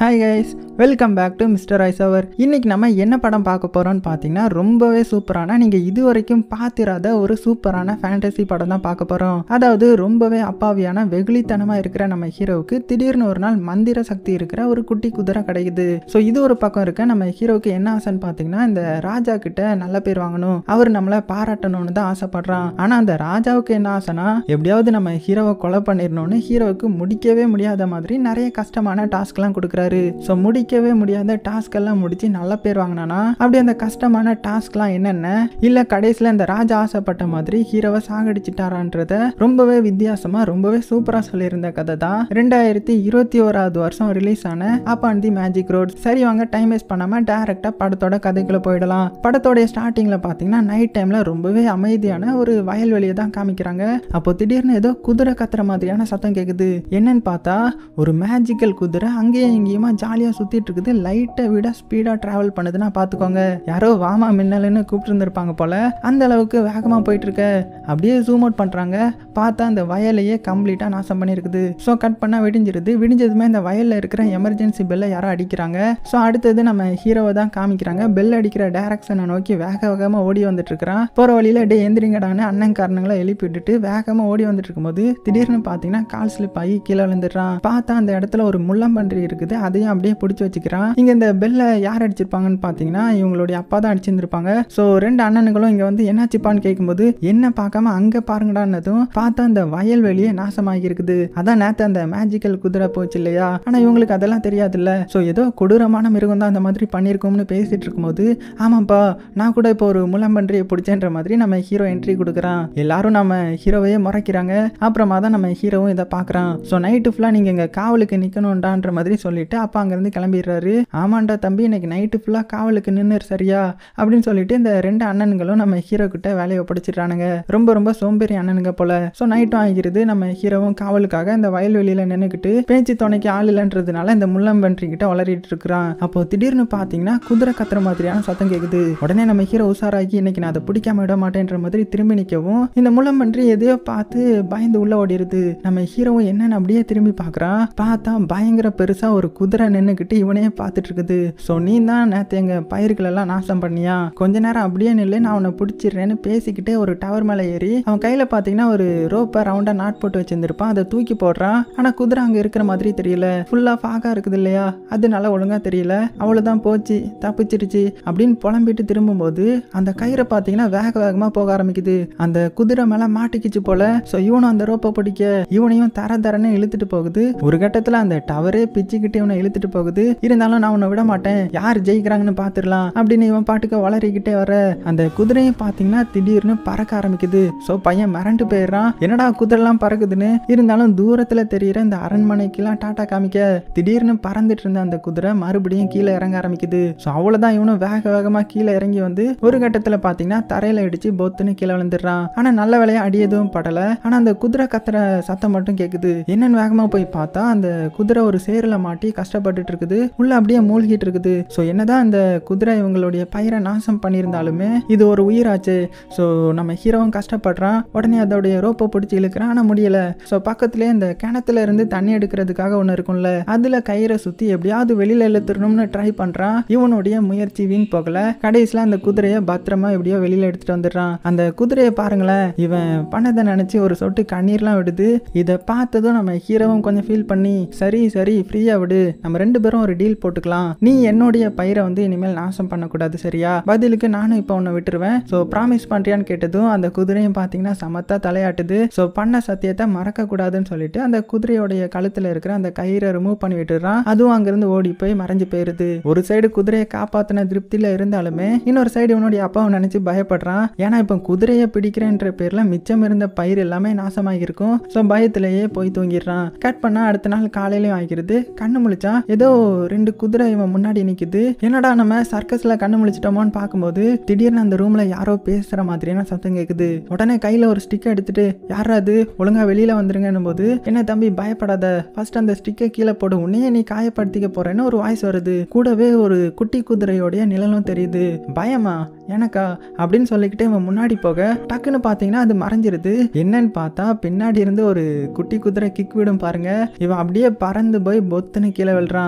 hi guys welcome back to mister ice hour இன்னைக்கு நம்ம என்ன படம் பார்க்க போறோம்னு பார்த்தீங்கன்னா ரொம்பவே சூப்பரான நீங்க இது வரைக்கும் பார்த்திராத ஒரு சூப்பரான ஃபேண்டசி படம் தான் பார்க்க போறோம் அதாவது ரொம்பவே அப்பாவியான வெகுளித்தனமா இருக்கிற நம்ம ஹீரோவுக்கு திடீர்னு ஒரு நாள் மந்திர சக்தி இருக்கிற ஒரு குட்டி குதிரை கிடைக்குது ஸோ இது ஒரு பக்கம் இருக்க நம்ம ஹீரோவுக்கு என்ன ஆசைன்னு பார்த்தீங்கன்னா இந்த ராஜா கிட்ட நல்ல பேர் வாங்கணும் அவர் நம்மளை பாராட்டணும்னு தான் ஆசைப்படுறான் ஆனா அந்த ராஜாவுக்கு என்ன ஆசைனா எப்படியாவது நம்ம ஹீரோவை கொலை பண்ணிடணும்னு ஹீரோவுக்கு முடிக்கவே முடியாத மாதிரி நிறைய கஷ்டமான டாஸ்க்லாம் கொடுக்குறாரு ஸோ முடிக்கவே முடியாத டாஸ்க் எல்லாம் முடிச்சு நல்ல பேர் வாங்கினானா அப்படி அந்த கஷ்டமான டாஸ்க்லாம் என்னென்ன இல்லை கடைசியில் இந்த ராஜா ஆசைப்பட்ட மாதிரி ஹீரோவை சாகடிச்சிட்டாரான்றத ரொம்பவே வித்தியாசமா ரொம்பவே சூப்பராக சொல்லியிருந்த கதை தான் ரெண்டாயிரத்தி இருபத்தி ஓராவது வருஷம் ரிலீஸ் ஆன up and the magic road சரி வாங்க டைம் வேஸ்ட் பண்ணாமல் டேரெக்டாக படத்தோட கதைக்குள்ள போயிடலாம் படத்தோடைய ஸ்டார்டிங்கில் பார்த்தீங்கன்னா நைட் டைமில் ரொம்பவே அமைதியான ஒரு வயல்வெளியை தான் காமிக்கிறாங்க அப்போ திடீர்னு ஏதோ குதிரை கத்துற மாதிரியான சத்தம் கேட்குது என்னன்னு பார்த்தா ஒரு மேஜிக்கல் குதிரை அங்கேயும் இங்கேயுமா ஜாலியாக சுற்றிட்டு இருக்குது லைட்டை விட ஸ்பீடாக ட்ராவல் பண்ணுதுன்னா பார்த்துக்கோங்க யாரோ வாமா மின்னலுன்னு கூப்பிட்டு இருந்திருப்பாங்க போல அந்த அளவுக்கு வேகமாக போயிட்டு இருக்க அப்படியே ஜூம் அவுட் பண்ணுறாங்க பார்த்தா அந்த வயலையே கம்ப்ளீட்டாக நாசம் பண்ணியிருக்குது ஸோ கட் பண்ணால் விடிஞ்சிருது விடிஞ்சதுமே இந்த வயலில் இருக்கிற எமர்ஜென்சி பெல்லை யாரோ அடிக்கிறாங்க ஸோ அடுத்தது நம்ம ஹீரோவை தான் காமிக்கிறாங்க பெல் அடிக்கிற டேரக்ஷனை நோக்கி வேக வேகமாக ஓடி வந்துட்டு இருக்கிறான் போகிற வழியில் டே எந்திரிங்கடான்னு அண்ணன் காரணங்களை எழுப்பி விட்டுட்டு வேகமாக ஓடி வந்துட்டு இருக்கும்போது திடீர்னு பார்த்தீங்கன்னா கால் ஸ்லிப் ஆகி கீழே விழுந்துடுறான் பார்த்தா அந்த இடத்துல ஒரு முள்ளம்பன்றி இருக்குது அதையும் அப்படியே பிடிச்சி வச்சுக்கிறான் இங்கே இந்த பெல்லை யார் அடிச்சிருப்பாங்கன்னு பார்த்தீங்கன்னா இவங்களுடைய அப்பா தான் அடிச்சிருந்திருப்பாங்க ஸோ ரெண்டு அண்ணனுங்களும் இங்கே வந்து என்னாச்சுப்பான்னு கேட்கும்போது என்ன பார்க்காம அங்கே பாருங்கடான்னதும் பார்த்தா அந்த வயல்வெளியே நாசமாகி இருக்குது அதான் நேற்று அந்த மேஜிக்கல் குதிரை போச்சு இல்லையா ஆனால் இவங்களுக்கு அதெல்லாம் தெரியாதுல்ல ஸோ ஏதோ கொடூரமான மிருகம் தான் அந்த மாதிரி பண்ணியிருக்கோம்னு பேசிட்டு இருக்கும்போது ஆமாப்பா நான் கூட இப்போ ஒரு முள்ளம்பன்றியை பிடிச்சேன்ற மாதிரி நம்ம ஹீரோ என்ட்ரி கொடுக்குறான் எல்லாரும் நம்ம ஹீரோவையே முறைக்கிறாங்க அப்புறமா தான் நம்ம ஹீரோவும் இதை பார்க்குறான் ஸோ நைட்டு ஃபுல்லாக நீங்கள் இங்கே காவலுக்கு நிற்கணும்டான்ற மாதிரி சொல்லிட்டு அப்பா அங்கேருந்து கிளம்பிடுறாரு ஆமாண்டா தம்பி இன்னைக்கு நைட்டு ஃபுல்லாக காவலுக்கு நின்று சரியா அப்படின்னு சொல்லிட்டு இந்த ரெண்டு அண்ணனுங்களும் நம்ம ஹீரோ கிட்ட வேலையை ஒப்படைச்சிடுறானுங்க ரொம்ப ரொம்ப சோம்பேறி அண்ணனுங்க போல ஸோ நைட்டும் ஆகிறது நம்ம ஹீரோவும் காவலுக்காக இந்த வயல்வெளியில் நின்றுக்கிட்டு பேச்சு துணைக்கு ஆள் இல்லைன்றதுனால இந்த முள்ளம்பன்றி கிட்ட வளரிட்டு இருக்கிறான் அப்போ திடீர்னு பார்த்தீங்கன்னா குதிரை கத்துற மாதிரியான சத்தம் கேட்குது உடனே நம்ம ஹீரோ உஷாராகி இன்னைக்கு நான் அதை பிடிக்காம விட மாட்டேன்ற மாதிரி திரும்பி நிற்கவும் இந்த முள்ளம்பன்றி எதையோ பார்த்து பயந்து உள்ள ஓடிடுது நம்ம ஹீரோவும் என்னன்னு அப்படியே திரும்பி பார்க்குறான் பார்த்தா பயங்கர பெருசா ஒரு குதிரை நின்றுக்கிட்டு இவனையே பார்த்துட்டு இருக்குது ஸோ நீ தான் நேற்று எங்கள் பயிர்களெல்லாம் நாசம் பண்ணியா கொஞ்ச நேரம் அப்படியே நில்லு நான் அவனை பிடிச்சிடுறேன்னு பேசிக்கிட்டே ஒரு டவர் மேலே ஏறி அவன் கையில் பார்த்தீங்கன்னா ஒரு ரோப்பை ரவுண்டாக நாட் போட்டு வச்சிருந்திருப்பான் அதை தூக்கி போடுறான் ஆனால் குதிரை அங்கே இருக்கிற மாதிரி தெரியல ஃபுல்லாக ஃபாகாக இருக்குது இல்லையா அதனால ஒழுங்காக தெரியல அவ்வளோதான் போச்சு தப்பிச்சிருச்சு அப்படின்னு புலம்பிட்டு திரும்பும்போது அந்த கயிறை பார்த்தீங்கன்னா வேக வேகமாக போக ஆரம்பிக்குது அந்த குதிரை மேலே மாட்டிக்கிச்சு போல ஸோ இவனும் அந்த ரோப்பை பிடிக்க இவனையும் தர தரன்னு இழுத்துட்டு போகுது ஒரு கட்டத்தில் அந்த டவரே பிச்சுக்கிட்டு இவனை இழுத்துட்டு போகுது இருந்தாலும் நான் உன்னை விட மாட்டேன் யார் ஜெயிக்கிறாங்கன்னு பார்த்துடலாம் அப்படின்னு இவன் பாட்டுக்கு வளரிக்கிட்டே வர அந்த குதிரையும் பார்த்தீங்கன்னா திடீர்னு பறக்க ஆரம்பிக்குது ஸோ பையன் மிரண்டு போயிடுறான் என்னடா குதிரைலாம் பறக்குதுன்னு இருந்தாலும் தூரத்தில் தெரியிற இந்த அரண்மனைக்கெல்லாம் டாட்டா காமிக்க திடீர்னு பறந்துட்டு இருந்த அந்த குதிரை மறுபடியும் கீழே இறங்க ஆரம்பிக்குது ஸோ அவ்வளோதான் இவனும் வேக வேகமாக கீழே இறங்கி வந்து ஒரு கட்டத்தில் பார்த்தீங்கன்னா தரையில் இடிச்சு பொத்துன்னு கீழே விழுந்துடுறான் ஆனால் நல்ல வேலையா அடி எதுவும் படலை ஆனால் அந்த குதிரை கத்துற சத்தம் மட்டும் கேட்குது என்னன்னு வேகமாக போய் பார்த்தா அந்த குதிரை ஒரு சேரில் மாட்டி கஷ்டப்பட்டுட்டு இருக்குது உள்ள அப்படியே மூழ்கிட்டு இருக்குது ஸோ என்னதான் அந்த குதிரை இவங்களுடைய பயிரை நாசம் பண்ணியிருந்தாலுமே இது ஒரு உயிராச்சு ஸோ நம்ம ஹீரோவும் கஷ்டப்படுறான் உடனே அதோடைய ரோப்பை பிடிச்சி இழுக்கிறான் ஆனால் முடியல ஸோ பக்கத்துலேயே இந்த கிணத்துல இருந்து தண்ணி எடுக்கிறதுக்காக ஒன்று இருக்கும்ல அதில் கயிறை சுற்றி எப்படியாவது வெளியில் இழுத்துடணும்னு ட்ரை பண்ணுறான் இவனுடைய முயற்சி வீண் போகல கடைசியில் அந்த குதிரையை பத்திரமா எப்படியோ வெளியில் எடுத்துட்டு வந்துடுறான் அந்த குதிரையை பாருங்களேன் இவன் பண்ணதை நினச்சி ஒரு சொட்டு கண்ணீர்லாம் விடுது இதை பார்த்ததும் நம்ம ஹீரோவும் கொஞ்சம் ஃபீல் பண்ணி சரி சரி ஃப்ரீயாக விடு நம்ம ரெண்டு பேரும் ஒரு டீல் போட்டுக்கலாம் நீ என்னுடைய பயிரை வந்து இனிமேல் நாசம் பண்ணக்கூடாது சரியா பதிலுக்கு நானும் இப்போ உன்னை விட்டுருவேன் ஸோ ப்ராமிஸ் பண்ணுறியான்னு கேட்டதும் அந்த குதிரையும் பார்த்தீங்கன்னா சமத்தா தலையாட்டுது ஸோ பண்ண சத்தியத்தை மறக்க கூடாதுன்னு சொல்லிட்டு அந்த குதிரையோடைய கழுத்தில் இருக்கிற அந்த கயிறை ரிமூவ் பண்ணி விட்டுறான் அதுவும் அங்கிருந்து ஓடி போய் மறைஞ்சு போயிருது ஒரு சைடு குதிரையை காப்பாத்தின திருப்தியில இருந்தாலுமே இன்னொரு சைடு இவனுடைய அப்பாவை நினைச்சு பயப்படுறான் ஏன்னா இப்போ குதிரையை பிடிக்கிறேன்ற பேர்ல மிச்சம் இருந்த பயிர் எல்லாமே நாசமாகி இருக்கும் ஸோ பயத்திலேயே போய் தூங்கிடுறான் கட் பண்ணா அடுத்த நாள் காலையிலயும் ஆகிருது கண்ணு முழிச்சா ஏதோ ரெண்டு குதிரை இவன் முன்னாடி நிக்குது என்னடா நம்ம சர்க்கஸ்ல கண்ணு முழிச்சிட்டோமோன்னு பார்க்கும்போது திடீர்னு அந்த ரூம்ல யாரோ பேசுற மாதிரியான சத்தம் கேக்குது உடனே கையில ஒரு ஸ்டிக் எடுத்துட்டு யாரா அது ஒழுங்கா வெளியில வந்துருங்கன்னும் போது என்ன தம்பி பயப்படாத ஃபர்ஸ்ட் அந்த ஸ்டிக்கை கீழே போடு உன்னையே நீ காயப்படுத்திக்க போறேன்னு ஒரு வாய்ஸ் வருது கூடவே ஒரு குட்டி குதிரையோடைய நிழலும் தெரியுது பயமா எனக்கா அப்படின்னு சொல்லிக்கிட்டே இவன் முன்னாடி போக டக்குன்னு பார்த்தீங்கன்னா அது மறைஞ்சிருது என்னன்னு பார்த்தா பின்னாடி இருந்து ஒரு குட்டி குதிரை கிக் விடும் பாருங்க இவன் அப்படியே பறந்து போய் பொத்துன்னு கீழே விழுறான் அப்படியே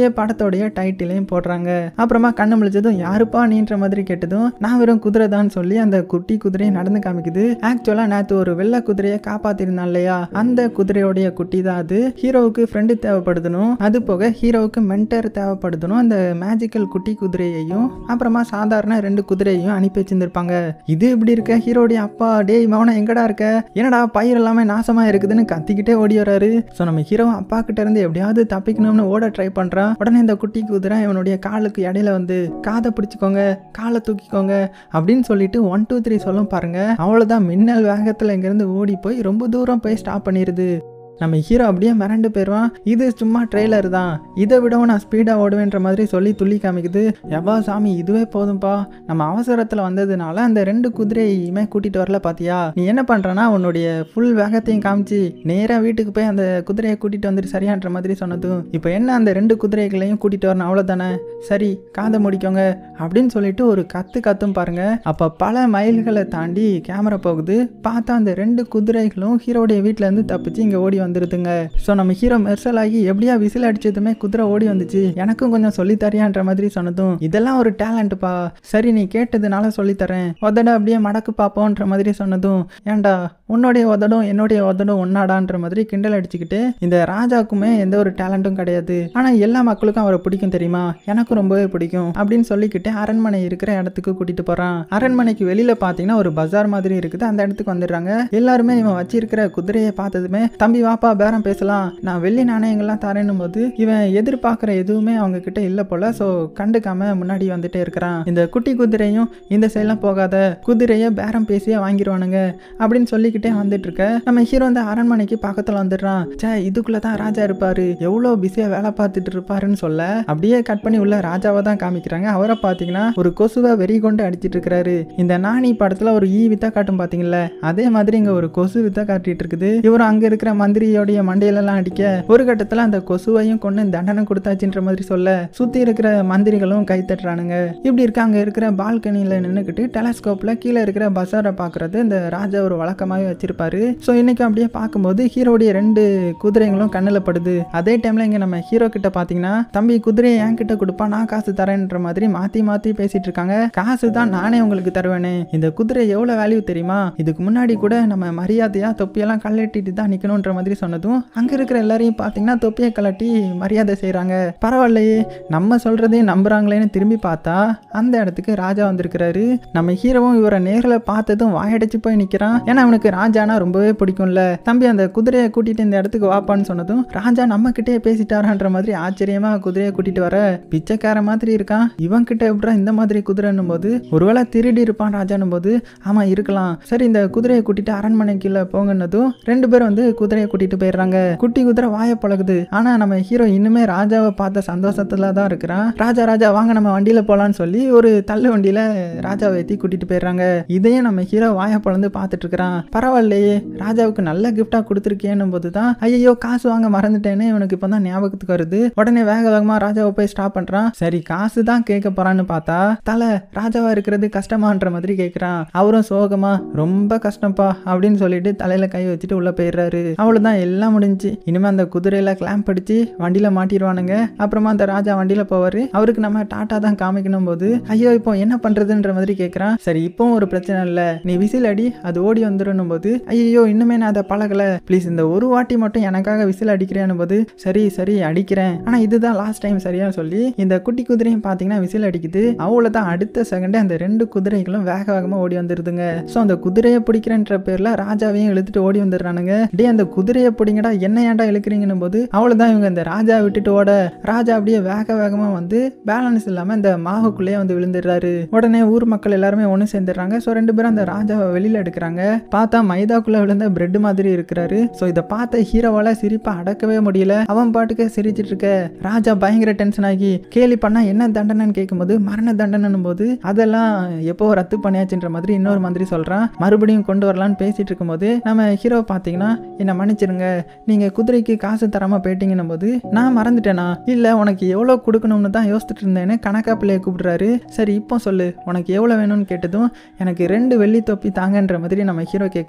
அப்படியே படத்தோடைய டைட்டிலையும் போடுறாங்க அப்புறமா கண்ணு முழிச்சதும் யாருப்பா நீன்ற மாதிரி கேட்டதும் நான் வெறும் குதிரை தான் சொல்லி அந்த குட்டி குதிரையை நடந்து காமிக்குது ஆக்சுவலா நேத்து ஒரு வெள்ளை குதிரையை காப்பாத்திருந்தான் இல்லையா அந்த குதிரையோடைய குட்டி தான் அது ஹீரோவுக்கு ஃப்ரெண்டு தேவைப்படுதணும் அது போக ஹீரோவுக்கு மென்டர் தேவைப்படுதணும் அந்த மேஜிக்கல் குட்டி குதிரையையும் அப்புறமா சாதாரண ரெண்டு குதிரையையும் அனுப்பி வச்சிருந்திருப்பாங்க இது இப்படி இருக்க ஹீரோடைய அப்பா டேய் மவன எங்கடா இருக்க என்னடா பயிர் எல்லாமே நாசமா இருக்குதுன்னு கத்திக்கிட்டே ஓடி வராரு ஸோ நம்ம ஹீரோ அப்பா கிட்ட இருந்து எப்படியாவது தப்பிக்கணும்னு ஓட ட்ரை பண்றான் உடனே இந்த குட்டி குதிரை இவனுடைய காலுக்கு இடையில வந்து காதை பிடிச்சிக்கோங்க காலை தூக்கிக்கோங்க அப்படின்னு சொல்லிட்டு ஒன் டூ த்ரீ சொல்லும் பாருங்க அவ்வளோதான் மின்னல் வேகத்தில் இங்கேருந்து ஓடி போய் ரொம்ப தூரம் போய் ஸ்டாப் பண்ணிடுது நம்ம ஹீரோ அப்படியே மிரண்டு போயிடுவான் இது சும்மா ட்ரெய்லர் தான் இதை விடவும் நான் ஸ்பீடாக ஓடுவேன்ற மாதிரி சொல்லி துள்ளி காமிக்குது எவ்வா சாமி இதுவே போதும்பா நம்ம அவசரத்தில் வந்ததுனால அந்த ரெண்டு குதிரையுமே கூட்டிகிட்டு வரல பாத்தியா நீ என்ன பண்ணுறனா உன்னுடைய ஃபுல் வேகத்தையும் காமிச்சு நேராக வீட்டுக்கு போய் அந்த குதிரையை கூட்டிகிட்டு வந்துட்டு சரியான்ற மாதிரி சொன்னதும் இப்போ என்ன அந்த ரெண்டு குதிரைகளையும் கூட்டிகிட்டு வரணும் அவ்வளோதானே சரி காதை முடிக்கோங்க அப்படின்னு சொல்லிட்டு ஒரு கத்து கத்தும் பாருங்க அப்போ பல மைல்களை தாண்டி கேமரா போகுது பார்த்தா அந்த ரெண்டு குதிரைகளும் ஹீரோடைய வீட்டில இருந்து தப்பிச்சு இங்கே ஓடி வந்துருதுங்க ஸோ நம்ம ஹீரோ மெர்சல் ஆகி எப்படியா விசில் அடிச்சதுமே குதிரை ஓடி வந்துச்சு எனக்கும் கொஞ்சம் சொல்லி தரியான்ற மாதிரி சொன்னதும் இதெல்லாம் ஒரு டேலண்ட்டுப்பா சரி நீ கேட்டதுனால சொல்லித்தரேன் உதட அப்படியே மடக்கு பார்ப்போன்ற மாதிரி சொன்னதும் ஏன்டா உன்னுடைய உதடும் என்னுடைய உதடும் ஒன்னாடான்ற மாதிரி கிண்டல் அடிச்சுக்கிட்டு இந்த ராஜாக்குமே எந்த ஒரு டேலண்ட்டும் கிடையாது ஆனால் எல்லா மக்களுக்கும் அவரை பிடிக்கும் தெரியுமா எனக்கும் ரொம்பவே பிடிக்கும் அப்படின்னு சொல்லிக்கிட்டு அரண்மனை இருக்கிற இடத்துக்கு கூட்டிட்டு போறான் அரண்மனைக்கு வெளியில பார்த்தீங்கன்னா ஒரு பஜார் மாதிரி இருக்குது அந்த இடத்துக்கு வந்துடுறாங்க எல்லாருமே இவன் வச்சிருக்கிற குதிரையை பார்த்ததுமே தம்பி வாப்பா பேரம் பேசலாம் நான் வெள்ளி நாணயங்கள்லாம் தரேன்னும் போது இவன் எதிர்பார்க்குற எதுவுமே அவங்க கிட்ட இல்லை போல ஸோ கண்டுக்காம முன்னாடி வந்துட்டே இருக்கிறான் இந்த குட்டி குதிரையும் இந்த சைட்லாம் போகாத குதிரையை பேரம் பேசியே வாங்கிடுவானுங்க அப்படின்னு சொல்லிக்கிட்டே வந்துட்டு இருக்க நம்ம ஹீரோ இந்த அரண்மனைக்கு பக்கத்தில் வந்துடுறான் சே இதுக்குள்ள தான் ராஜா இருப்பாரு எவ்வளோ பிஸியாக வேலை பார்த்துட்டு இருப்பாருன்னு சொல்ல அப்படியே கட் பண்ணி உள்ள ராஜாவை தான் காமிக்கிறாங்க அவரை பார்த்தீங்கன்னா ஒரு கொசுவை வெறி கொண்டு அடிச்சிட்டு இருக்கிறாரு இந்த நாணி படத்தில் ஒரு ஈ வித்தா காட்டும் பார்த்தீங்களா அதே மாதிரி இங்கே ஒரு கொசு வித்தா காட்டிட்டு இருக்குது இவரும் அங்கே இருக்கிற மந்திரியோடைய மண்டையிலெல்லாம் அடிக்க ஒரு கட்டத்தில் அந்த கொசுவையும் கொண்டு தண்டனை கொடுத்தாச்சுன்ற மாதிரி சொல்ல சுற்றி இருக்கிற மந்திரிகளும் கை தட்டுறானுங்க இப்படி இருக்க அங்கே இருக்கிற பால்கனியில் நின்றுக்கிட்டு டெலஸ்கோப்பில் கீழே இருக்கிற பசாரை பார்க்குறது இந்த ராஜா ஒரு வழக்கமாகவே வச்சிருப்பாரு ஸோ இன்னைக்கு அப்படியே பார்க்கும்போது ஹீரோடைய ரெண்டு குதிரைகளும் கண்ணில் படுது அதே டைமில் இங்கே நம்ம ஹீரோ கிட்ட பார்த்தீங்கன்னா தம்பி குதிரையை என் கிட்ட கொடுப்பா நான் காசு தரேன்ற மாதிரி மாற்றி மாற்றி பேசிட்டு இருக்காங்க காசு தான் நானே உங்களுக்கு தருவேனே இந்த குதிரை எவ்வளோ வேல்யூ தெரியுமா இதுக்கு முன்னாடி கூட நம்ம மரியாதையா தொப்பியெல்லாம் கழட்டிட்டு தான் நிற்கணுன்ற மாதிரி சொன்னதும் அங்கே இருக்கிற எல்லாரையும் பார்த்தீங்கன்னா தொப்பியை கழட்டி மரியாதை செய்கிறாங்க பரவாயில்லையே நம்ம சொல்கிறதையும் நம்புறாங்களேன்னு திரும்பி பார்த்தா அந்த இடத்துக்கு ராஜா வந்திருக்கிறாரு நம்ம ஹீரோவும் இவரை நேரில் பார்த்ததும் வாயடைச்சு போய் நிற்கிறான் ஏன்னா அவனுக்கு ராஜானா ரொம்பவே பிடிக்கும்ல தம்பி அந்த குதிரையை கூட்டிட்டு இந்த இடத்துக்கு வாப்பான்னு சொன்னதும் ராஜா நம்ம கிட்டே பேசிட்டாரான்ற மாதிரி ஆச்சரியமா குதிரையை கூட்டிட்டு வர பிச்சைக்கார மாதிரி இருக்கான் இவன் கிட்ட எப்படா இந்த மாதிரி குதிரைன்னும் போது ஒருவேளை திருடி இருப்பான் ராஜானும் போது ஆமா இருக்கலாம் சரி இந்த குதிரையை கூட்டிட்டு அரண்மனைக்குள்ள போங்கன்னதும் ரெண்டு பேரும் வந்து குதிரையை கூட்டிட்டு போயிடுறாங்க குட்டி குதிரை வாய பழகுது ஆனா நம்ம ஹீரோ இன்னுமே ராஜாவை பார்த்த சந்தோஷத்துல தான் இருக்கிறான் ராஜா ராஜா வாங்க நம்ம வண்டியில போலான்னு சொல்லி ஒரு தள்ளு வண்டியில ராஜாவை ஏத்தி கூட்டிட்டு போயிடுறாங்க இதையும் நம்ம ஹீரோ வாய பழந்து பார்த்துட்டு இருக்கிறான் பரவாயில்லையே ராஜாவுக்கு நல்ல கிஃப்டா கொடுத்துருக்கேன்னும் போது தான் ஐயோ காசு வாங்க மறந்துட்டேன்னு இவனுக்கு இப்போ தான் ஞாபகத்துக்கு வருது உடனே வேக வேகமா ராஜாவை போய் ஸ்டாப் பண்றான் சரி காசு தான் கேட்க போறான்னு பார்த்தா தலை ராஜாவா இருக்கிறது கஷ்டமான்ற மாதிரி கேட்குறான் அவரும் சோகமா ரொம்ப கஷ்டம்ப்பா அப்படின்னு சொல்லிட்டு தலையில கை வச்சுட்டு உள்ள போயிடுறாரு அவ்வளவுதான் எல்லாம் முடிஞ்சு இனிமே அந்த குதிரையில கிளாம்ப் அடிச்சு வண்டியில மாட்டிடுவானுங்க அப்புறமா அந்த ராஜா வண்டியில போவாரு அவருக்கு நம்ம டாட்டா தான் காமிக்கணும் போது ஐயோ இப்போ என்ன பண்றதுன்ற மாதிரி கேட்குறான் சரி இப்போவும் ஒரு பிரச்சனை இல்லை நீ விசில் அடி அது ஓடி வந்துடணும் போது ஐயோ இன்னுமே நான் அதை பழகல ப்ளீஸ் இந்த ஒரு வாட்டி மட்டும் எனக்காக விசில் அடிக்கிறேன்னு போது சரி சரி அடிக்கிறேன் ஆனா இதுதான் லாஸ்ட் டைம் சரியா சொல்லி இந்த குட்டி குதிரையும் பார்த்தீங்கன்னா விசில் அடிக்குது அவ்வளோதான் அடுத்த செகண்டே அந்த ரெண்டு குதிரைகளும் வேக வேகமா ஓடி வந்துருதுங்க ஸோ அந்த குதிரையை பிடிக்கிறேன்ற பேர்ல ராஜாவையும் இழுத்துட்டு ஓடி வந்துடுறானுங்க டே அந்த குதிரையை பிடிங்கடா என்ன ஏன்டா இழுக்கிறீங்கன்னும் போது அவ்வளோதான் இவங்க இந்த ராஜா விட்டுட்டு ஓட ராஜா அப்படியே வேக வேகமா வந்து பேலன்ஸ் இல்லாம இந்த மாவுக்குள்ளேயே வந்து விழுந்துடுறாரு உடனே ஊர் மக்கள் எல்லாருமே ஒன்று சேர்ந்துடுறாங்க ஸோ ரெண்டு பேரும் அந்த ராஜாவை வெளியில எடுக்கிறாங்க பார்த்தா மைதாக்குள்ள விழுந்த பிரெட் மாதிரி இருக்கிறாரு ஸோ இதை பார்த்த ஹீரோவால சிரிப்பை அடக்கவே முடியல அவன் பாட்டுக்கு சிரிச்சிட்டு இருக்க ராஜா பயங்கர டென்ஷன் ஆகி கேலி பண்ணா என்ன தண்டனைன்னு கேட்கும்போது மரண தண்டனைன்னும் போது அதெல்லாம் எப்போ ரத்து பண்ணியாச்சுன்ற மாதிரி இன்னொரு மாதிரி சொல்றான் மறுபடியும் கொண்டு வரலான்னு பேசிட்டு இருக்கும்போது நம்ம ஹீரோ பார்த்தீங்கன்னா என்னை மன்னிச்சிருங்க நீங்க குதிரைக்கு காசு தராம போயிட்டீங்கன்னும் போது நான் மறந்துட்டேனா இல்ல உனக்கு எவ்வளோ கொடுக்கணும்னு தான் யோசிச்சுட்டு இருந்தேன்னு கணக்கா பிள்ளைய கூப்பிடுறாரு சரி இப்போ சொல்லு உனக்கு எவ்வளோ வேணும்னு கேட்டதும் எனக்கு ரெண்டு வெள்ளி தொப்பி தாங்கன்ற மாதிரி நம்ம ஹீரோ கேட்குற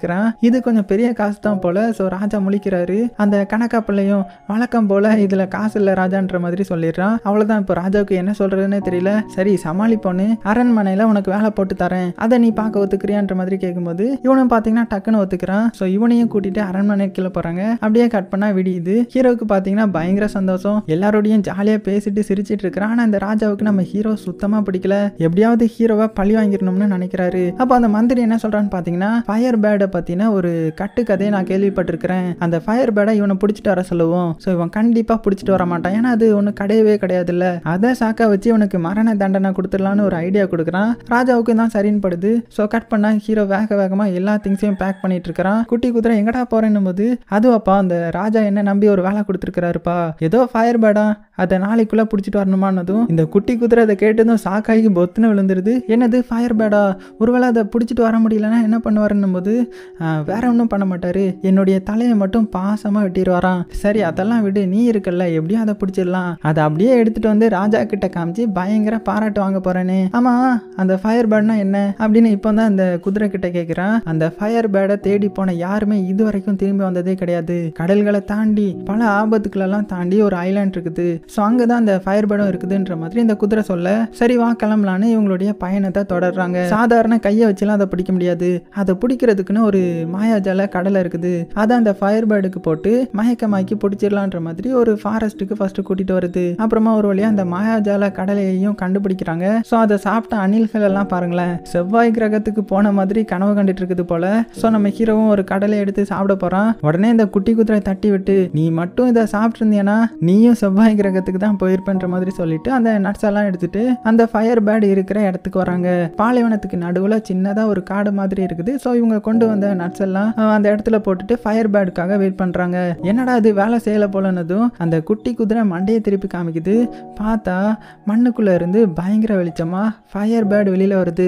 கேட்குறான் இது கொஞ்சம் பெரிய காசு தான் போல ஸோ ராஜா முழிக்கிறாரு அந்த கணக்கா பிள்ளையும் வழக்கம் போல இதில் காசு இல்லை ராஜான்ற மாதிரி சொல்லிடுறான் அவ்வளோதான் இப்போ ராஜாவுக்கு என்ன சொல்றதுன்னே தெரியல சரி சமாளிப்போன்னு அரண்மனையில் உனக்கு வேலை போட்டு தரேன் அதை நீ பார்க்க ஒத்துக்கிறியான்ற மாதிரி கேட்கும்போது இவனும் பார்த்தீங்கன்னா டக்குன்னு ஒத்துக்கிறான் ஸோ இவனையும் கூட்டிட்டு அரண்மனைக்குள்ள போறாங்க அப்படியே கட் பண்ணா விடியுது ஹீரோவுக்கு பார்த்தீங்கன்னா பயங்கர சந்தோஷம் எல்லாரோடையும் ஜாலியாக பேசிட்டு சிரிச்சிட்டு இருக்கிறான் ஆனால் இந்த ராஜாவுக்கு நம்ம ஹீரோ சுத்தமாக பிடிக்கல எப்படியாவது ஹீரோவை பழி வாங்கிடணும்னு நினைக்கிறாரு அப்போ அந்த மந்திரி என்ன சொல்றான்னு பார்த்தீங்கன்னா ஃபயர் பேடை பற்றின ஒரு கட்டுக்கதையை நான் கேள்விப்பட்டிருக்கிறேன் அந்த ஃபயர் பேடை இவனை பிடிச்சிட்டு வர சொல்லுவோம் ஸோ இவன் கண்டிப்பாக பிடிச்சிட்டு வர மாட்டான் ஏன்னா அது ஒன்று கிடையவே கிடையாதுல்ல அதை சாக்கா வச்சு இவனுக்கு மரண தண்டனை கொடுத்துடலான்னு ஒரு ஐடியா கொடுக்குறான் ராஜாவுக்கு தான் சரின்னு படுது ஸோ கட் பண்ணா ஹீரோ வேக வேகமாக எல்லா திங்ஸையும் பேக் பண்ணிட்டு இருக்கிறான் குட்டி குதிரை எங்கடா போறேன்னும் போது அதுவாப்பா அந்த ராஜா என்ன நம்பி ஒரு வேலை கொடுத்துருக்காருப்பா ஏதோ ஃபயர் பேடா அதை நாளைக்குள்ள பிடிச்சிட்டு வரணுமானதும் இந்த குட்டி குதிரை அதை கேட்டதும் சாக்காகி பொத்துன்னு விழுந்துருது என்னது ஃபயர் பேடா ஒருவேளை அதை பிடிச்சிட்டு வர முடியலன்னா என்ன பண்ணுவாருன்னும் போது "ஆஹ், வேற ஒன்றும் பண்ண மாட்டாரு என்னுடைய தலையை மட்டும் பாசமாக வெட்டிடுவாராம் சரி அதெல்லாம் விடு நீ இருக்கல்ல எப்படியும் அதை பிடிச்சிடலாம் அதை அப்படியே எடுத்துட்டு வந்து ராஜா கிட்ட காமிச்சு பயங்கர பாராட்டு வாங்க போறேனே ஆமா அந்த ஃபயர் பேர்ட்னா என்ன அப்படின்னு இப்போ தான் அந்த குதிரை கிட்ட கேட்குறான் அந்த ஃபயர் பேர்டை தேடி போன யாருமே இது வரைக்கும் திரும்பி வந்ததே கிடையாது கடல்களை தாண்டி பல ஆபத்துக்களெல்லாம் தாண்டி ஒரு ஐலாண்ட் இருக்குது ஸோ அங்கே தான் அந்த ஃபயர் பேர்டும் இருக்குதுன்ற மாதிரி இந்த குதிரை சொல்ல சரி வா கிளம்பலான்னு இவங்களுடைய பயணத்தை தொடர்றாங்க சாதாரண கையை வச்சுலாம் அதை பிடிக்க முடியாது அதை பிடிக்கிறதுக்குன்னு ஒரு மாயாஜால கடலை இருக்குது அதை அந்த ஃபயர் பேர்டுக்கு போட்டு மயக்கமாக்கி பிடிச்சிடலான்ற மாதிரி ஒரு ஃபாரஸ்ட்டுக்கு ஃபர்ஸ்ட் கூட்டிட்டு வருது அப்புறமா ஒரு வழியா அந்த மாயாஜால கடலையையும் கண்டுபிடிக்கிறாங்க ஸோ அதை சாப்பிட்ட அணில்கள் எல்லாம் பாருங்களேன் செவ்வாய் கிரகத்துக்கு போன மாதிரி கனவு கண்டுட்டு இருக்குது போல ஸோ நம்ம ஹீரோவும் ஒரு கடலை எடுத்து சாப்பிட போறான் உடனே இந்த குட்டி குதிரை தட்டி விட்டு நீ மட்டும் இதை சாப்பிட்ருந்தியனா நீயும் செவ்வாய் கிரகத்துக்கு தான் போயிருப்பேன்ற மாதிரி சொல்லிட்டு அந்த நட்ஸ் எல்லாம் எடுத்துட்டு அந்த ஃபயர் பேர்டு இருக்கிற இடத்துக்கு வராங்க பாலைவனத்துக்கு நடுவில் சின்னதாக ஒரு காடு மாதிரி இருக்குது ஸோ இவங்க கொண்டு வந்த நட்ஸ் எல்லாம் அஹ், அந்த இடத்துல போட்டுட்டு ஃபயர் பேர்டுக்காக வெயிட் பண்ணுறாங்க என்னடா அது வேலை செய்யலை போலனதும் அந்த குட்டி குதிரை மண்டையை திருப்பி காமிக்குது பார்த்தா மண்ணுக்குள்ளே இருந்து பயங்கர வெளிச்சமாக ஃபயர் பேர்டு வெளியில் வருது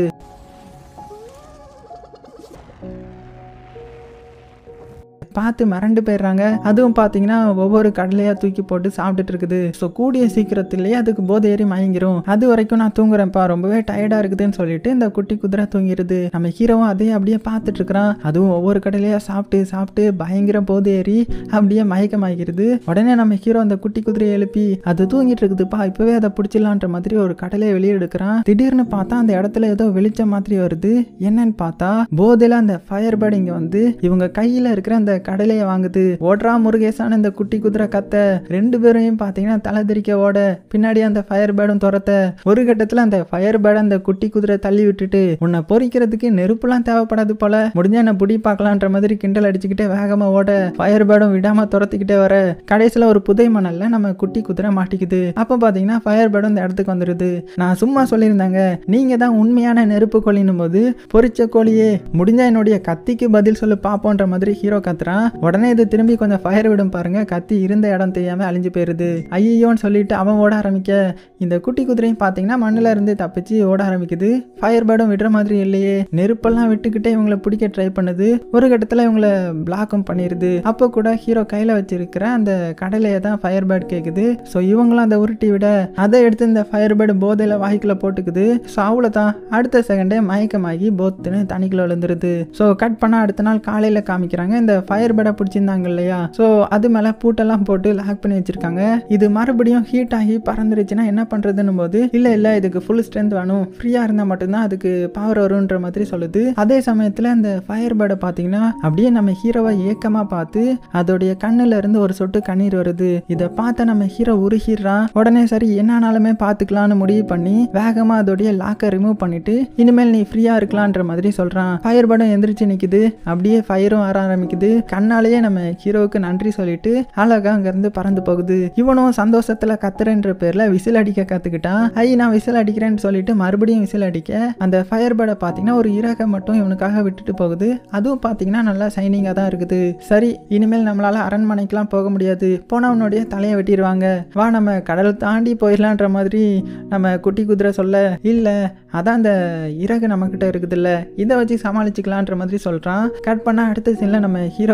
பார்த்து மிரண்டு போயிடுறாங்க அதுவும் பார்த்தீங்கன்னா ஒவ்வொரு கடலையாக தூக்கி போட்டு சாப்பிட்டுட்டு இருக்குது ஸோ கூடிய சீக்கிரத்திலேயே அதுக்கு போதை ஏறி மயங்கிரும் அது வரைக்கும் நான் தூங்குறேன்ப்பா ரொம்பவே டயர்டாக இருக்குதுன்னு சொல்லிட்டு இந்த குட்டி குதிரை தூங்கிடுது நம்ம ஹீரோவும் அதே அப்படியே பார்த்துட்டு இருக்கிறான் அதுவும் ஒவ்வொரு கடலையாக சாப்பிட்டு சாப்பிட்டு பயங்கர போதை ஏறி அப்படியே மயக்கமாகிறது உடனே நம்ம ஹீரோ அந்த குட்டி குதிரையை எழுப்பி அது தூங்கிட்டு இருக்குதுப்பா இப்போவே அதை பிடிச்சிடலான்ற மாதிரி ஒரு கடலையை வெளியே எடுக்கிறான் திடீர்னு பார்த்தா அந்த இடத்துல ஏதோ வெளிச்சம் மாதிரி வருது என்னன்னு பார்த்தா போதையில அந்த ஃபயர் பேர்டு இங்க வந்து இவங்க கையில இருக்கிற அந்த கடலையை வாங்குது ஓடுறா முருகேசான இந்த குட்டி குதிரை கத்த ரெண்டு பேரையும் பார்த்தீங்கன்னா தலை தெறிக்க ஓட பின்னாடி அந்த ஃபயர் பேர்டும் துரத்த ஒரு கட்டத்தில் அந்த ஃபயர் பேர்டை அந்த குட்டி குதிரை தள்ளி விட்டுட்டு உன்னை பொறிக்கிறதுக்கு நெருப்புலாம் தேவைப்படாது போல முடிஞ்சா என்ன புடி பார்க்கலான்ற மாதிரி கிண்டல் அடிச்சுக்கிட்டே வேகமா ஓட ஃபயர் பேர்டும் விடாம துரத்திக்கிட்டே வர கடைசியில் ஒரு புதை மணல்ல நம்ம குட்டி குதிரை மாட்டிக்குது அப்போ பார்த்தீங்கன்னா ஃபயர் பேர்டும் இந்த இடத்துக்கு வந்துடுது நான் சும்மா சொல்லியிருந்தாங்க நீங்க தான் உண்மையான நெருப்பு கோழின்னும் போது பொரிச்ச கோழியே முடிஞ்சா என்னுடைய கத்திக்கு பதில் சொல்லு பாப்போன்ற மாதிரி ஹீரோ கத்துறான் உடனே இது திரும்பி கொஞ்சம் ஃபயர் விடும் பாருங்க கத்தி இருந்த இடம் தெரியாம அழிஞ்சு போயிருது ஐயோன்னு சொல்லிட்டு அவன் ஓட ஆரம்பிக்க இந்த குட்டி குதிரையும் பார்த்தீங்கன்னா மண்ணில் இருந்து தப்பிச்சு ஓட ஆரம்பிக்குது ஃபயர் பேர்டும் விடுற மாதிரி இல்லையே நெருப்பெல்லாம் விட்டுக்கிட்டே இவங்களை பிடிக்க ட்ரை பண்ணுது ஒரு கட்டத்தில் இவங்களை பிளாக்கும் பண்ணிடுது அப்போ கூட ஹீரோ கையில் வச்சிருக்கிற அந்த கடலையை தான் ஃபயர் பேர்ட் கேட்குது ஸோ இவங்களும் அந்த உருட்டி விட அதை எடுத்து இந்த ஃபயர் பேர்டு போதையில் வாய்க்குள்ள போட்டுக்குது ஸோ அவ்வளோதான் அடுத்த செகண்டே மயக்கமாகி போத்துன்னு தண்ணிக்குள்ள விழுந்துருது ஸோ கட் பண்ண அடுத்த நாள் காலையில் காமிக்கிறாங்க இந்த ஃபயர் பேர்டை பிடிச்சிருந்தாங்க இல்லையா ஸோ அது மேலே பூட்டெல்லாம் போட்டு லாக் பண்ணி வச்சிருக்காங்க இது மறுபடியும் ஹீட் ஆகி பறந்துருச்சுன்னா என்ன பண்ணுறதுன்னும் போது இல்லை இல்லை இதுக்கு ஃபுல் ஸ்ட்ரென்த் வேணும் ஃப்ரீயாக இருந்தால் மட்டும்தான் அதுக்கு பவர் வரும்ன்ற மாதிரி சொல்லுது அதே சமயத்தில் அந்த ஃபயர் பேர்டை பார்த்தீங்கன்னா அப்படியே நம்ம ஹீரோவை ஏக்கமாக பார்த்து அதோடைய கண்ணுல இருந்து ஒரு சொட்டு கண்ணீர் வருது இதை பார்த்த நம்ம ஹீரோ உருகிடுறான் உடனே சரி என்னானாலுமே பார்த்துக்கலாம்னு முடிவு பண்ணி வேகமாக அதோடைய லாக்கை ரிமூவ் பண்ணிட்டு இனிமேல் நீ ஃப்ரீயாக இருக்கலான்ற மாதிரி சொல்கிறான் ஃபயர் பேர்டும் எந்திரிச்சு நிற்குது அப்படியே ஃபயரும் வர ஆரம்பிக்குது கண்ணாலேயே நம்ம ஹீரோவுக்கு நன்றி சொல்லிட்டு அழகா அங்கேருந்து பறந்து போகுது இவனும் சந்தோஷத்தில் கத்துறேன்ற பேரில் விசில் அடிக்க கற்றுக்கிட்டான் ஐ நான் விசில் அடிக்கிறேன்னு சொல்லிட்டு மறுபடியும் விசில் அடிக்க அந்த ஃபயர் பேர்டை பார்த்தீங்கன்னா ஒரு இறகை மட்டும் இவனுக்காக விட்டுட்டு போகுது அதுவும் பார்த்தீங்கன்னா நல்லா ஷைனிங்காக தான் இருக்குது சரி இனிமேல் நம்மளால அரண்மனைக்கெலாம் போக முடியாது போனவனுடைய தலையை வெட்டிடுவாங்க வா நம்ம கடல் தாண்டி போயிடலான்ற மாதிரி நம்ம குட்டி குதிரை சொல்ல இல்லை அதான் அந்த இறகு நம்மக்கிட்ட இருக்குதுல்ல இதை வச்சு சமாளிச்சுக்கலான்ற மாதிரி சொல்கிறான் கட் பண்ணால் அடுத்த சீனில் நம்ம ஹீரோ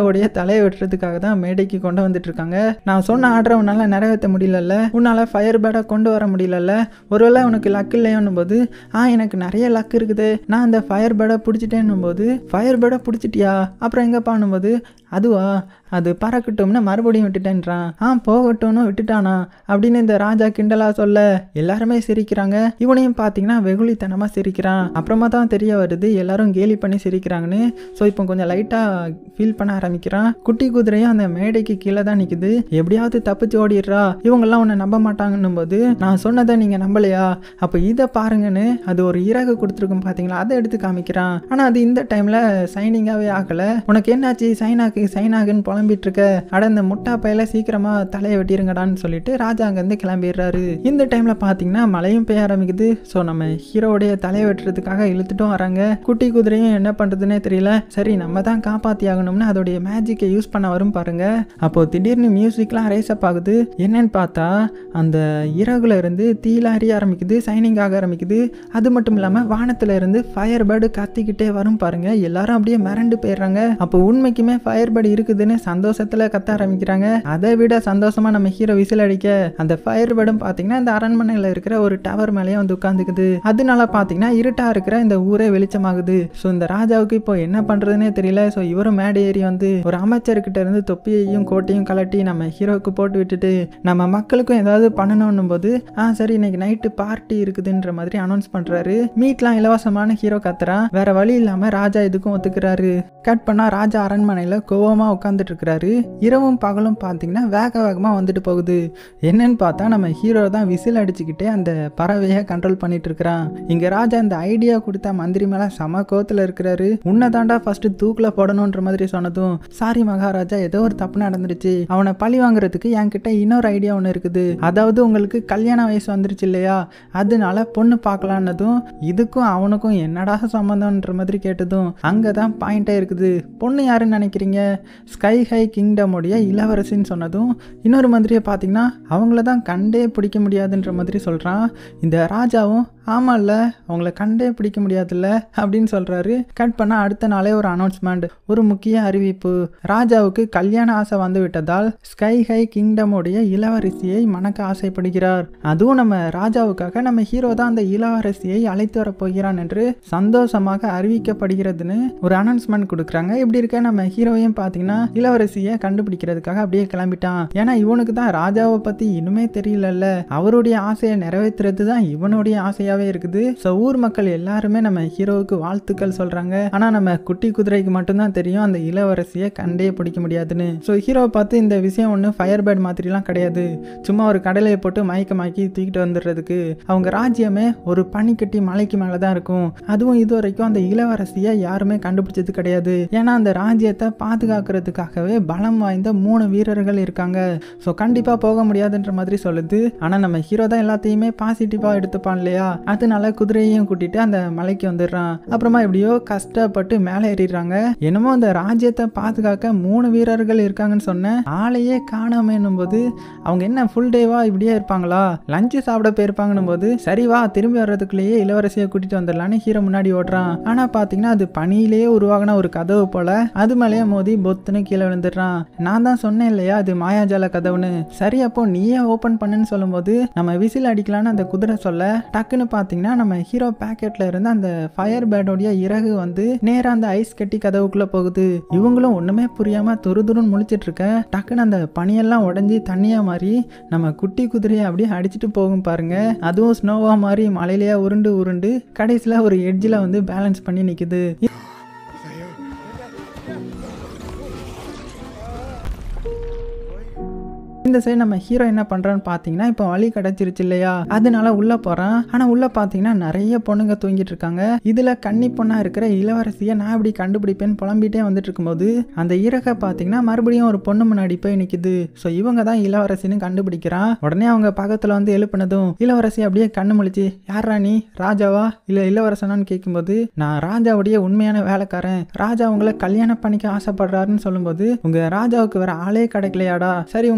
ஹீரோவுடைய தலையை வெட்டுறதுக்காக தான் மேடைக்கு கொண்டு வந்துட்டு இருக்காங்க நான் சொன்ன ஆர்டரை உன்னால நிறைவேற்ற முடியலல்ல உன்னால ஃபயர் பேடை கொண்டு வர முடியலல்ல ஒருவேளை உனக்கு லக் இல்லையோன்னும் போது ஆ எனக்கு நிறைய லக் இருக்குது நான் அந்த ஃபயர் பேடை பிடிச்சிட்டேன்னும் போது ஃபயர் பேடை பிடிச்சிட்டியா அப்புறம் எங்கே பண்ணும்போது அதுவா அது பறக்கட்டும்னு மறுபடியும் விட்டுட்டேன்றான் ஆ போகட்டும்னு விட்டுட்டானா அப்படின்னு இந்த ராஜா கிண்டலா சொல்ல எல்லாருமே சிரிக்கிறாங்க இவனையும் பார்த்தீங்கன்னா வெகுளித்தனமாக சிரிக்கிறான் அப்புறமா தான் தெரிய வருது எல்லாரும் கேலி பண்ணி சிரிக்கிறாங்கன்னு ஸோ இப்போ கொஞ்சம் லைட்டாக ஃபீல் பண்ண ஆரம்பிக்கிறான் குட்டி குதிரையும் அந்த மேடைக்கு கீழே தான் நிற்குது எப்படியாவது தப்பிச்சு ஓடிடுறா இவங்கெல்லாம் உன்னை நம்ப மாட்டாங்கன்னும் போது நான் சொன்னதை நீங்கள் நம்பலையா அப்போ இதை பாருங்கன்னு அது ஒரு இறகு கொடுத்துருக்கும் பார்த்தீங்களா அதை எடுத்து காமிக்கிறான் ஆனால் அது இந்த டைமில் சைனிங்காகவே ஆகலை உனக்கு என்னாச்சு சைனாக்கு சைனாகுன்னு புலம்பிட்டு இருக்க அட இந்த முட்டா பையில சீக்கிரமா தலையை வெட்டிருங்கடான்னு சொல்லிட்டு ராஜா அங்கேருந்து கிளம்பிடுறாரு இந்த டைம்ல பார்த்தீங்கன்னா மழையும் பெய்ய ஆரம்பிக்குது ஸோ நம்ம ஹீரோவுடைய தலையை வெட்டுறதுக்காக இழுத்துட்டும் வராங்க குட்டி குதிரையும் என்ன பண்றதுன்னே தெரியல சரி நம்ம தான் காப்பாத்தி ஆகணும்னு அதோடைய மேஜிக்கை யூஸ் பண்ண வரும் பாருங்க அப்போ திடீர்னு மியூசிக்லாம் ரைஸ் அப் ஆகுது என்னன்னு பார்த்தா அந்த இறகுல இருந்து தீல அறிய ஆரம்பிக்குது சைனிங் ஆக ஆரம்பிக்குது அது மட்டும் இல்லாமல் வானத்துல இருந்து ஃபயர் பேர்டு கத்திக்கிட்டே வரும் பாருங்க எல்லாரும் அப்படியே மிரண்டு போயிடுறாங்க அப்போ உண்மைக்குமே ஃபயர் பேர்டு இருக்குதுன்னு சந்தோஷத்துல கத்த ஆரம்பிக்கிறாங்க அதை விட சந்தோஷமா நம்ம ஹீரோ விசில் அடிக்க அந்த ஃபயர் பேர்டும் பார்த்தீங்கன்னா இந்த அரண்மனையில் இருக்கிற ஒரு டவர் மேலேயே வந்து உட்காந்துக்குது அதனால பார்த்தீங்கன்னா இருட்டா இருக்கிற இந்த ஊரே வெளிச்சமாகுது ஸோ இந்த ராஜாவுக்கு இப்போ என்ன பண்றதுனே தெரியல ஸோ இவரும் மேடை ஏறி வந்து ஒரு அமைச்சர்கிட்ட இருந்து தொப்பியையும் கோட்டையும் கலட்டி நம்ம ஹீரோவுக்கு போட்டு விட்டுட்டு நம்ம மக்களுக்கும் ஏதாவது பண்ணணும்னும் போது ஆ சரி இன்னைக்கு நைட்டு பார்ட்டி இருக்குதுன்ற மாதிரி அனௌன்ஸ் பண்றாரு மீட்லாம் இலவசமான ஹீரோ கத்துறான் வேற வழி இல்லாம ராஜா இதுக்கும் ஒத்துக்கிறாரு கட் பண்ணா ராஜா அரண்மனையில கோவமா உட்காந்துட்டு இருக்கிறாரு இரவும் பகலும் பார்த்தீங்கன்னா வேக வேகமா வந்துட்டு போகுது என்னன்னு பார்த்தா நம்ம ஹீரோ தான் விசில் அடிச்சுக்கிட்டே அந்த பறவையை கண்ட்ரோல் பண்ணிட்டு இருக்கிறான் இங்க ராஜா இந்த ஐடியா கொடுத்த மந்திரி மேல சம கோத்துல இருக்கிறாரு உன்னை தாண்டா ஃபர்ஸ்ட் தூக்குல போடணுன்ற மாதிரி சொன்னதும் சாரி மகாராஜா ஏதோ ஒரு தப்பு நடந்துருச்சு அவனை பழி வாங்குறதுக்கு என்கிட்ட இன்னொரு ஐடியா ஒன்று இருக்குது அதாவது உங்களுக்கு கல்யாண வயசு வந்துருச்சு இல்லையா அதனால பொண்ணு பார்க்கலான்னதும் இதுக்கும் அவனுக்கும் என்னடா சம்மந்தம்ன்ற மாதிரி கேட்டதும் அங்கே தான் பாயிண்டே இருக்குது பொண்ணு யாருன்னு நினைக்கிறீங்க ஸ்கை ஹை கிங்டமுடைய இளவரசின்னு சொன்னதும் இன்னொரு மந்திரியை பார்த்தீங்கன்னா அவங்கள தான் கண்டே பிடிக்க முடியாதுன்ற மாதிரி சொல்கிறான் இந்த ராஜாவும் ஆமாம்ல அவங்கள கண்டே பிடிக்க முடியாதுல்ல அப்படின்னு சொல்கிறாரு கட் பண்ண அடுத்த நாளே ஒரு அனௌன்ஸ்மெண்ட் ஒரு முக்கிய அறிவிப்பு ராஜாவுக்கு கல்யாண ஆசை வந்து விட்டதால் ஸ்கை ஹை கிங்டமுடைய இளவரசியை மணக்க ஆசைப்படுகிறார் அதுவும் நம்ம ராஜாவுக்காக நம்ம ஹீரோ தான் அந்த இளவரசியை அழைத்து வரப் போகிறான் என்று சந்தோஷமாக அறிவிக்கப்படுகிறதுன்னு ஒரு அனௌன்ஸ்மெண்ட் கொடுக்குறாங்க இப்படி இருக்க நம்ம ஹீரோவையும் பார்த்தீங்கன்னா இளவரசியை கண்டுபிடிக்கிறதுக்காக அப்படியே கிளம்பிட்டான் ஏன்னா இவனுக்கு தான் ராஜாவை பற்றி இன்னுமே தெரியலல்ல அவருடைய ஆசையை நிறைவேற்றுறது தான் இவனுடைய ஆசையாகவே இருக்குது ஸோ ஊர் மக்கள் எல்லாருமே நம்ம ஹீரோவுக்கு வாழ்த்துக்கள் சொல்கிறாங்க ஆனால் நம்ம குட்டி குதிரைக்கு மட்டும்தான் தெரியும் அந்த இளவரசியை கண்டே பிடிக்க முடியாதுன்னு ஸோ ஹீரோவை பார்த்து இந்த விஷயம் ஒன்று ஃபயர் பேர்ட் மாதிரிலாம் கிடையாது சும்மா ஒரு கடலையை போட்டு மயக்கமாக்கி தூக்கிட்டு வந்துடுறதுக்கு அவங்க ராஜ்யமே ஒரு பனிக்கட்டி மலைக்கு மேலே தான் இருக்கும் அதுவும் இது வரைக்கும் அந்த இளவரசியை யாருமே கண்டுபிடிச்சது கிடையாது ஏன்னா அந்த ராஜ்யத்தை பாதுகாக்கிறதுக்காகவே பலம் வாய்ந்த மூணு வீரர்கள் இருக்காங்க ஸோ கண்டிப்பாக போக முடியாதுன்ற மாதிரி சொல்லுது ஆனால் நம்ம ஹீரோ தான் எல்லாத்தையுமே பாசிட்டிவாக எடுத்துப்பான் இல்லையா அதனால குதிரையையும் கூட்டிட்டு அந்த மலைக்கு வந்துடுறான் அப்புறமா எப்படியோ கஷ்டப்பட்டு மேலே ஏறிடுறாங்க என்னமோ அந்த ராஜ்யத்தை பாதுகாக்க மூணு வீரர்கள் இருக்காங்கன்னு சொன்னேன் ஆளையே காணாமன்னும் போது அவங்க என்ன ஃபுல் டேவா இப்படியே இருப்பாங்களா லஞ்சு சாப்பிட போயிருப்பாங்கன்னும் போது சரி வா திரும்பி வர்றதுக்குள்ளேயே இளவரசியை கூட்டிட்டு வந்துடலான்னு ஹீரோ முன்னாடி ஓடுறான் ஆனா பாத்தீங்கன்னா அது பனியிலேயே உருவாகின ஒரு கதவு போல அது மேலேயே மோதி பொத்துன்னு கீழே விழுந்துடுறான் நான் தான் சொன்னேன் இல்லையா அது மாயாஜால கதவுன்னு சரி அப்போ நீயே ஓபன் பண்ணுன்னு சொல்லும்போது நம்ம விசில் அடிக்கலான்னு அந்த குதிரை சொல்ல டக்குன்னு பாத்தீங்கன்னா நம்ம ஹீரோ பேக்கெட்ல இருந்து அந்த ஃபயர் பேர்டோடைய இறகு வந்து நேரா அந்த ஐஸ் கட்டி கதவுக்குள்ள போகுது இவங்களும் ஒண்ணுமே புரியாம துரு துருன்னு முழிச்சிட்டு இருக்க டக்குன்னு அந்த பனியெல்லாம் உடஞ்சி தண்ணியா மாறி நம்ம குட்டி குதிரையை அப்படியே அடிச்சுட்டு போகும் பாருங்க அதுவும் ஸ்னோவா மாதிரி மலையிலேயே உருண்டு உருண்டு கடைசியில் ஒரு எட்ஜில் வந்து பேலன்ஸ் பண்ணி நிற்குது இந்த சைடு நம்ம ஹீரோ என்ன பண்றான்னு பார்த்தீங்கன்னா இப்போ வழி கிடைச்சிருச்சு இல்லையா அதனால உள்ள போறான் ஆனா உள்ள பார்த்தீங்கன்னா நிறைய பொண்ணுங்க தூங்கிட்டு இருக்காங்க இதுல கன்னி பொண்ணா இருக்கிற இளவரசியை நான் எப்படி கண்டுபிடிப்பேன்னு புலம்பிட்டே வந்துட்டு இருக்கும்போது அந்த இறகை பார்த்தீங்கன்னா மறுபடியும் ஒரு பொண்ணு முன்னாடி போய் நிக்குது ஸோ இவங்க தான் இளவரசின்னு கண்டுபிடிக்கிறான் உடனே அவங்க பக்கத்துல வந்து எழுப்பினதும் இளவரசி அப்படியே கண்ணு முழிச்சு யாரா நீ ராஜாவா இல்ல இளவரசனான்னு கேட்கும்போது நான் ராஜாவுடைய உண்மையான வேலைக்காரன் ராஜா உங்களை கல்யாணம் பண்ணிக்க ஆசைப்படுறாருன்னு சொல்லும்போது உங்க ராஜாவுக்கு வேற ஆளே கிடைக்கலையாடா சரி உங்க ராஜா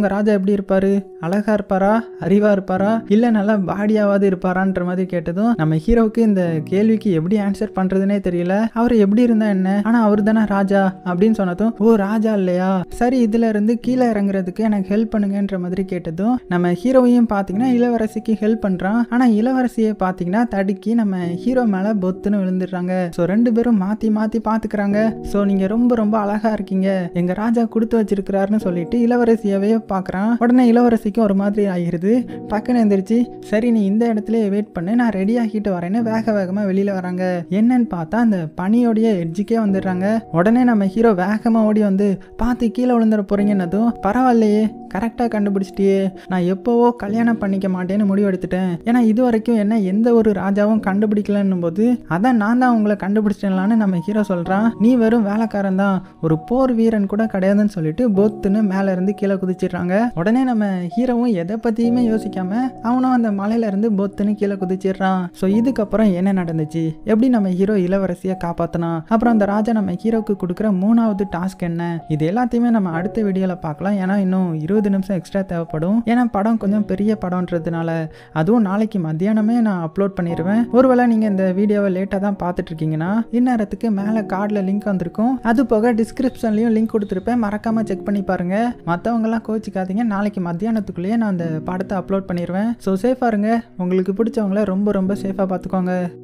எப்படி இருப்பாரு அழகா இருப்பாரா அறிவா இருப்பாரா இல்ல நல்லா பாடியாவது இருப்பாரான்ற மாதிரி கேட்டதும் நம்ம ஹீரோவுக்கு இந்த கேள்விக்கு எப்படி ஆன்சர் பண்றதுனே தெரியல அவர் எப்படி இருந்தா என்ன ஆனா அவர் தானே ராஜா அப்படின்னு சொன்னதும் ஓ ராஜா இல்லையா சரி இதுல இருந்து கீழே இறங்குறதுக்கு எனக்கு ஹெல்ப் பண்ணுங்கன்ற மாதிரி கேட்டதும் நம்ம ஹீரோவையும் பாத்தீங்கன்னா இளவரசிக்கு ஹெல்ப் பண்றான் ஆனா இளவரசியை பாத்தீங்கன்னா தடுக்கி நம்ம ஹீரோ மேல பொத்துன்னு விழுந்துடுறாங்க ஸோ ரெண்டு பேரும் மாத்தி மாத்தி பாத்துக்கிறாங்க ஸோ நீங்க ரொம்ப ரொம்ப அழகா இருக்கீங்க எங்க ராஜா கொடுத்து வச்சிருக்கிறாருன்னு சொல்லிட்டு இளவரசியவே பாக்குறான் உடனே இளவரசிக்கும் ஒரு மாதிரி ஆகிருது டக்குன்னு எந்திரிச்சு சரி நீ இந்த இடத்துல வெயிட் பண்ணு நான் ரெடி ஆகிட்டு வரேன்னு வேக வேகமா வெளியில வராங்க என்னன்னு பார்த்தா அந்த பனியோடைய எட்ஜுக்கே வந்துடுறாங்க உடனே நம்ம ஹீரோ வேகமா ஓடி வந்து பார்த்து கீழே விழுந்துட போறீங்கன்னதும் பரவாயில்லையே கரெக்டாக கண்டுபிடிச்சிட்டியே நான் எப்போவோ கல்யாணம் பண்ணிக்க மாட்டேன்னு முடிவு எடுத்துட்டேன் ஏன்னா இது வரைக்கும் என்ன எந்த ஒரு ராஜாவும் கண்டுபிடிக்கலன்னும் போது அதான் நான் தான் உங்களை கண்டுபிடிச்சிட்டேன்லான்னு நம்ம ஹீரோ சொல்கிறான் நீ வெறும் வேலைக்காரன் தான் ஒரு போர் வீரன் கூட கிடையாதுன்னு சொல்லிட்டு பொத்துன்னு மேலே இருந்து கீழே குதிச்சிடுறாங்க உடனே நம்ம ஹீரோவும் எதை பற்றியுமே யோசிக்காம அவனும் அந்த மலையில இருந்து பொத்துன்னு கீழே குதிச்சிடுறான் ஸோ இதுக்கப்புறம் என்ன நடந்துச்சு எப்படி நம்ம ஹீரோ இளவரசியை காப்பாற்றினான் அப்புறம் அந்த ராஜா நம்ம ஹீரோக்கு கொடுக்குற மூணாவது டாஸ்க் என்ன இது எல்லாத்தையுமே நம்ம அடுத்த வீடியோவில் பார்க்கலாம் ஏன்னா இன்னும் இருபது நிமிஷம் எக்ஸ்ட்ரா தேவைப்படும் ஏன்னா படம் கொஞ்சம் பெரிய படம்ன்றதுனால அதுவும் நாளைக்கு மத்தியானமே நான் அப்லோட் பண்ணிடுவேன் ஒருவேளை நீங்கள் இந்த வீடியோவை லேட்டாக தான் பார்த்துட்டு இருக்கீங்கன்னா இந்நேரத்துக்கு மேலே கார்டில் லிங்க் வந்திருக்கும் அது போக டிஸ்கிரிப்ஷன்லையும் லிங்க் கொடுத்துருப்பேன் மறக்காமல் செக் பண்ணி பாருங்க மற்றவங்கலாம் கோச்சிக்காதீங்க நாளைக்கு மத்தியானத்துக்குள்ளேயே நான் அந்த படத்தை அப்லோட் பண்ணிடுவேன் ஸோ சேஃபாக இருங்க உங்களுக்கு பிடிச்சவங்கள ரொம்ப ரொம்ப சேஃபாக பார்த்துக்கோங்க